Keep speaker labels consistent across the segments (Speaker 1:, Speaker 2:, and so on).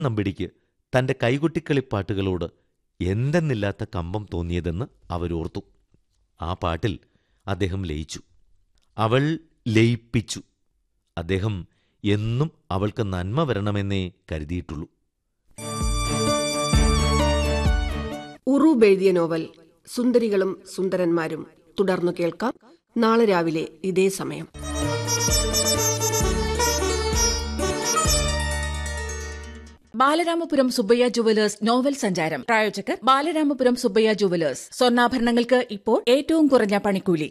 Speaker 1: നമ്പിടിക്ക് തന്റെ കൈകൊട്ടിക്കളിപ്പാട്ടുകളോട് എന്തെന്നില്ലാത്ത കമ്പം തോന്നിയതെന്ന് അവരോർത്തു ആ പാട്ടിൽ അദ്ദേഹം ലയിച്ചു അവൾ ലയിപ്പിച്ചു അദ്ദേഹം എന്നും അവൾക്ക് നന്മ വരണമെന്നേ കരുതിയിട്ടുള്ളൂ
Speaker 2: ഉറൂബ് എഴുതിയ നോവൽ സുന്ദരികളും സുന്ദരന്മാരും തുടർന്നു കേൾക്കാം നാളെ രാവിലെ ഇതേ സമയം
Speaker 3: ബാലരാമപുരം സുബ്ബയ്യ ജുവലേഴ്സ് നോവൽ സഞ്ചാരം പ്രായോജകർ ബാലരാമപുരം സുബ്ബയ്യ ജുവലേഴ്സ് സ്വർണ്ണാഭരണങ്ങൾക്ക് ഇപ്പോൾ ഏറ്റവും കുറഞ്ഞ പണിക്കൂലി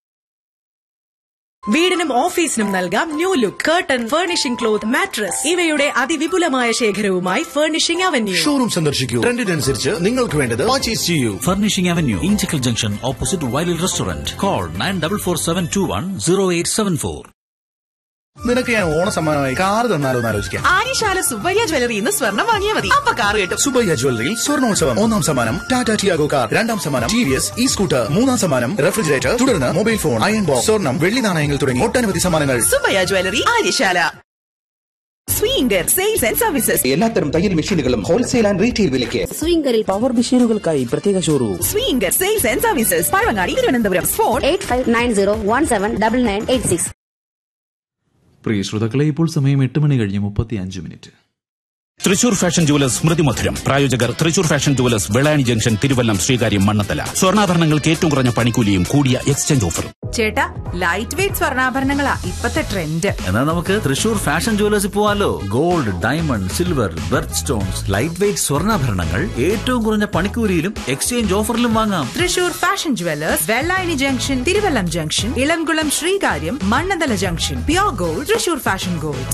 Speaker 4: വീടിനും ഓഫീസിനും നൽകാം new look curtain furnishing cloth mattress ഇവയുടെ അതിവിപുലമായ ശേഖരവുമായി ഫർണിഷിംഗ് അവന്യൂ
Speaker 5: ഷോറൂം സന്ദർശിക്കൂ ട്രെൻഡിനനുസരിച്ച് നിങ്ങൾക്ക് വേണ്ടത് പർച്ചേസ് ചെയ്യൂ
Speaker 6: Furnishing Avenue, Inchicle Junction, opposite Wiley Restaurant. Call 9447210874.
Speaker 5: നിനക്ക് ഞാൻ ഓണ സമ്മാനമായി കാർ തന്നാലോ എന്ന് ആലോചിക്കാം
Speaker 4: ആര്യശാല സുബ്ബയ്യ ജ്വല്ലറി ഇന്ന് സ്വർണ്ണം വാങ്ങിയാൽ മതി അപ്പൊ കാർ കിട്ടും
Speaker 5: സുബയ്യ ജ്വല്ലറിയിൽ സ്വർണോത്സവം ഒന്നാം സമ്മാനം ടാറ്റ ടിയാഗോ കാർ രണ്ടാം സമ്മാനം T V S E scooter മൂന്നാം സമ്മാനം റെഫ്രിജറേറ്റർ തുടർന്ന് മൊബൈൽ ഫോൺ അയൺ ബോക്സ് സ്വർണം വെള്ളി നാണയങ്ങൾ തുടങ്ങി ഒട്ടനവധി സമ്മാനങ്ങൾ
Speaker 4: Subbaiah jewellery Aryasala Swinger sales and services
Speaker 7: എല്ലാത്തരം തയ്യൽ മെഷീനുകളും ഹോൾസെയിൽ ആൻഡ് റീറ്റെയിൽ വിലയ്ക്ക്
Speaker 8: സ്വിംഗറിൽ
Speaker 7: പവർ മെഷീനുകൾക്കായി പ്രത്യേക showroom
Speaker 4: Swinger sales and services Pazhavangadi Thiruvananthapuram phone
Speaker 8: eight five nine zero one seven double nine eight six
Speaker 9: പ്രിയ ശ്രോതാക്കളെ ഇപ്പോൾ സമയം എട്ട് മണി കഴിഞ്ഞ് മുപ്പത്തി അഞ്ച് മിനിറ്റ്
Speaker 6: തൃശൂർ ഫാഷൻ ജുവലേഴ്സ് സ്മൃതി മധുരം പ്രായോജകർ Thrissur fashion jewellers Velani junction Thiruvallam Sreekaryam Mannanthala സ്വർണ്ണാഭരണങ്ങൾക്ക് ഏറ്റവും കുറഞ്ഞ പണിക്കൂലിയും കൂടിയ എക്സ്ചേഞ്ച് ഓഫറും
Speaker 4: ചേട്ടാ ലൈറ്റ് വെയിറ്റ് സ്വർണ്ണാഭരണങ്ങളാ ഇപ്പത്തെ ട്രെൻഡ്
Speaker 10: എന്നാൽ നമുക്ക് തൃശൂർ ഫാഷൻ ജുവലേഴ്സിൽ പോവാലോ gold diamond silver birth stones light weight സ്വർണ്ണാഭരണങ്ങൾ ഏറ്റവും കുറഞ്ഞ പണിക്കൂലിയിലും എക്സ്ചേഞ്ച് ഓഫറിലും വാങ്ങാം
Speaker 4: Thrissur fashion jewellers Vellayani junction Thiruvallam junction Elamkulam Sreekaryam Mannanthala junction pure gold Thrissur fashion gold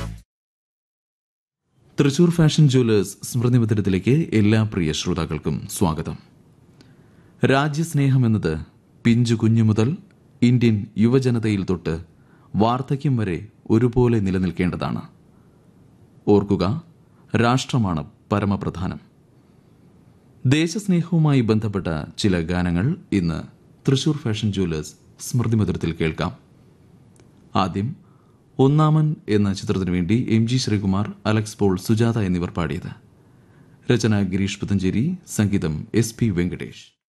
Speaker 9: Thrissur fashion jewellers സ്മൃതി മന്ദിരത്തിലേക്ക് എല്ലാ പ്രിയ ശ്രോതാക്കൾക്കും സ്വാഗതം രാജ്യസ്നേഹം എന്നത് പിഞ്ചു കുഞ്ഞു മുതൽ ഇന്ത്യൻ യുവജനതയിൽ തൊട്ട് വാർദ്ധക്യം വരെ ഒരുപോലെ നിലനിൽക്കേണ്ടതാണ് ഓർക്കുക രാഷ്ട്രമാണ് പരമപ്രധാനം ദേശസ്നേഹവുമായി ബന്ധപ്പെട്ട ചില ഗാനങ്ങൾ ഇന്ന് തൃശൂർ ഫാഷൻ ജുവലേഴ്സ് സ്മൃതി മന്ദിരത്തിൽ കേൾക്കാം ആദ്യം ഒന്നാമൻ എന്ന ചിത്രത്തിനു വേണ്ടി എം ജി ശ്രീകുമാർ അലക്സ് പോൾ സുജാത എന്നിവർ പാടിയത് രചന ഗിരീഷ് പുത്തഞ്ചേരി സംഗീതം എസ് പി വെങ്കടേഷ്